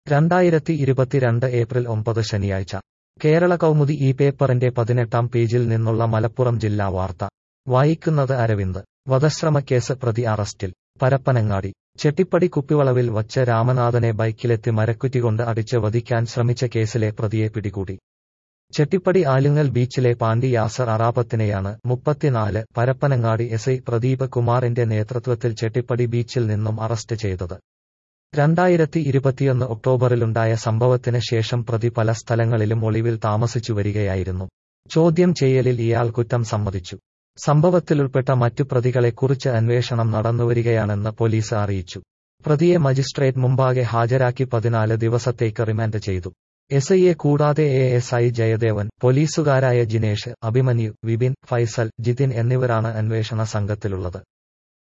രണ്ടായിരത്തി ഇരുപത്തിരണ്ട് ഏപ്രിൽ ഒമ്പത് ശനിയാഴ്ച കേരള കൗമുദി ഈ പേപ്പറിന്റെ പതിനെട്ടാം പേജിൽ നിന്നുള്ള മലപ്പുറം ജില്ലാ വാർത്ത വായിക്കുന്നത് അരവിന്ദ് വധശ്രമക്കേസ് പ്രതി അറസ്റ്റിൽ പരപ്പനങ്ങാടി ചെട്ടിപ്പടി കുപ്പിവളവിൽ വച്ച് രാമനാഥനെ ബൈക്കിലെത്തി മരക്കുറ്റികൊണ്ട് അടിച്ച് വധിക്കാൻ ശ്രമിച്ച കേസിലെ പ്രതിയെ പിടികൂടി ചെട്ടിപ്പടി ആലുങ്ങൽ ബീച്ചിലെ പാണ്ടി യാസർ അറാപത്തിനെയാണ് മുപ്പത്തിനാല് പരപ്പനങ്ങാടി എസ് ഐ പ്രദീപ് കുമാറിന്റെ നേതൃത്വത്തിൽ ചെട്ടിപ്പടി ബീച്ചിൽ നിന്നും അറസ്റ്റ് ചെയ്തത് രണ്ടായിരത്തി ഇരുപത്തിയൊന്ന് ഒക്ടോബറിലുണ്ടായ സംഭവത്തിന് ശേഷം പ്രതി പല സ്ഥലങ്ങളിലും ഒളിവിൽ താമസിച്ചു വരികയായിരുന്നു ചോദ്യം ചെയ്യലിൽ ഇയാൾ കുറ്റം സമ്മതിച്ചു സംഭവത്തിലുൾപ്പെട്ട മറ്റു പ്രതികളെക്കുറിച്ച് അന്വേഷണം നടന്നുവരികയാണെന്ന് പോലീസ് അറിയിച്ചു പ്രതിയെ മജിസ്ട്രേറ്റ് മുമ്പാകെ ഹാജരാക്കി പതിനാല് ദിവസത്തേക്ക് റിമാൻഡ് ചെയ്തു എസ് ഐയെ കൂടാതെ എ എസ് ഐ ജയദേവൻ പോലീസുകാരായ ജിനേഷ് അഭിമന്യു വിപിൻ ഫൈസൽ ജിതിൻ എന്നിവരാണ് അന്വേഷണ സംഘത്തിലുള്ളത്